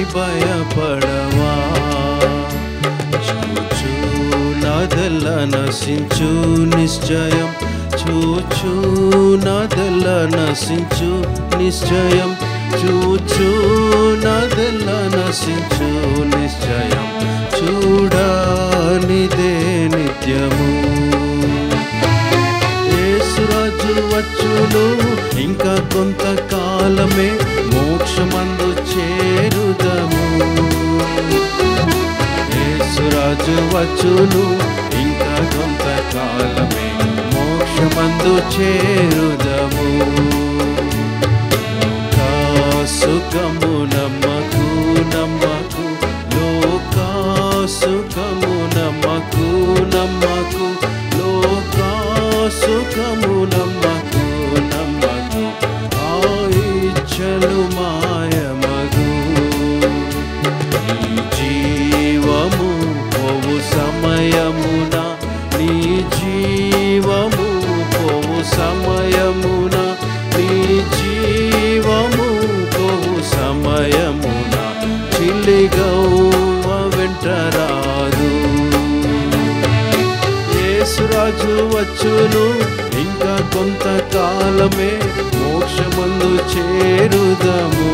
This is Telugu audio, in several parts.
భయపడవా చూచూ నాదెల్ల నశించు నిశ్చయం చూచూ నాదెల్ల నశించు నిశ్చయం చూచూ నాదెల్ల నశించు నిశ్చయం చూడనిదే నిత్యము యేసురాజు వచ్చును ఇంకా కొంతకాలమే మోక్షమందు చేరుదము యేసురాజు వచ్చును ఇంకా కొంతకాలమే మోక్షమందు చేరుదము లోకా సుఖము నమ్మకు నమ్మకు లోకా సుఖము నమ్మకు నమ్మకు లోకా సుఖము నమ్మకు నమ్మకు ఆ ఇచ్చలు మాయమగు నీ జీవము పోవు సమయమున నీ జీవము పోవు సమయమున నీ జీవము పోవు సమయమున చిల్లిగౌవ వెంటరాదు యేసురాజు వచ్చును ఇంకా కొంతకాలమే మోక్షమందు చేరుదము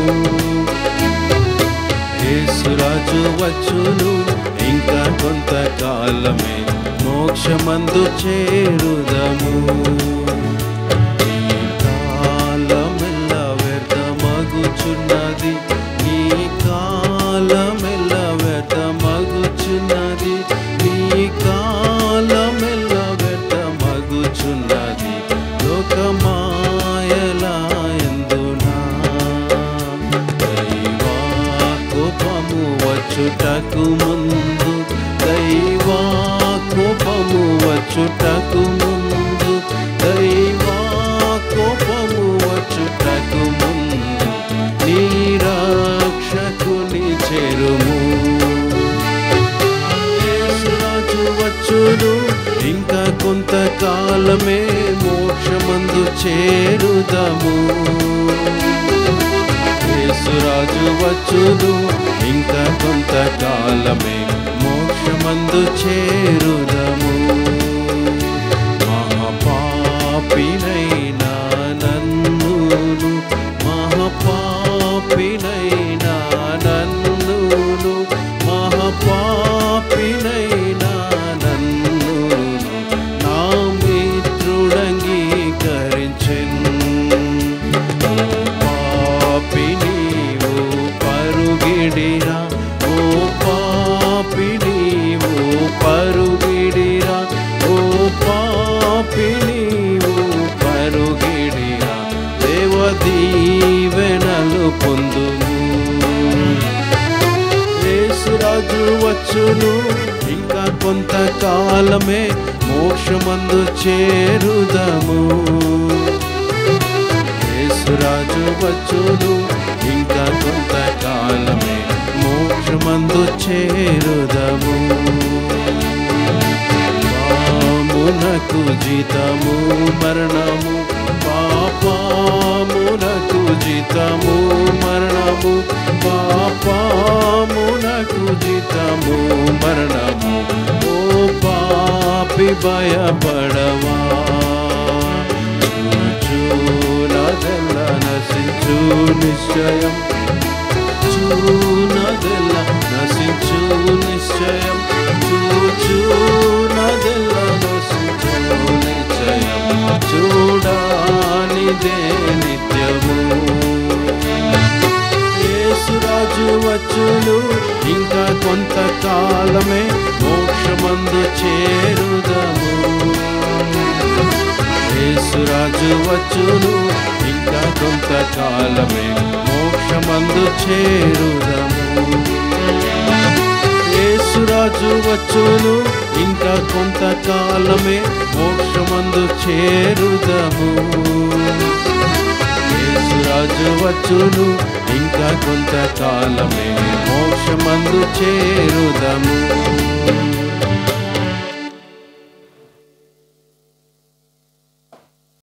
యేసురాజు వచ్చును ఇంకా కొంతకాలమే మోక్షమందు చేరుదము ఈ కాలమెల్ల వ్యర్థమగుచున్నది ఈ కాలమెల్ల వ్యర్థమగుచున్నది ఈ కాలమెల్ల వ్యర్థమగుచున్నది లోకమాయలా ఎందునా దైవా కోపము వచ్చుటకు ముందు దైవా కోపము వచ్చుటకు ముందు దైవా కోపము వచ్చుటకు ముందు నీ రక్షకుని చెరుము యేసురాజు వచ్చును ఇంకా కొంతకాలమే మోక్షమందు చేరుదము యేసురాజు వచ్చును ఇంకా కొంతకాలమే మోక్షమందు చేరుదము మహాపాపినైనా నన్నును మహాపాపినైనా నన్నును మహాపాపినైనా నన్నును నా మిత్రుడంగీకరించెను పాపి నీవు పరుగిడిరా ఓ పాపి నీవు పరుగిడిరా ఓ పాపి నీవు పరుగిడిరా దేవ దీవెనలు పొందుము యేసురాజు వచ్చును ఇంకా కొంతకాలమే మోక్షమందు చేరుదము యేసురాజు వచ్చును ఇంకా కొంతకాలమే మోక్షమందు చేరుదము పామునకు జీతము మరణము పాపమునకు జీతము మరణము పాపమునకు జీతము మరణము ఓ పాపి భయపడవా చూనదెల్ల నశించు నిశ్చయం చూనదెల్ల నశించు నిశ్చయం చూనదెల్ల నశించు నిశ్చయం చూడానిదే నిత్యము యేసురాజు వచ్చును ఇంకా కొంతకాలమే మోక్షమందు చేరుదము యేసురాజు వచ్చును ఇంకా కొంతకాలమే మోక్షమందు చేరుదము యేసురాజు వచ్చును ఇంకా కొంతకాలమే మోక్షమందు చేరుదము యేసురాజు వచ్చును ఇంకా కొంతకాలమే మోక్షమందు చేరుదము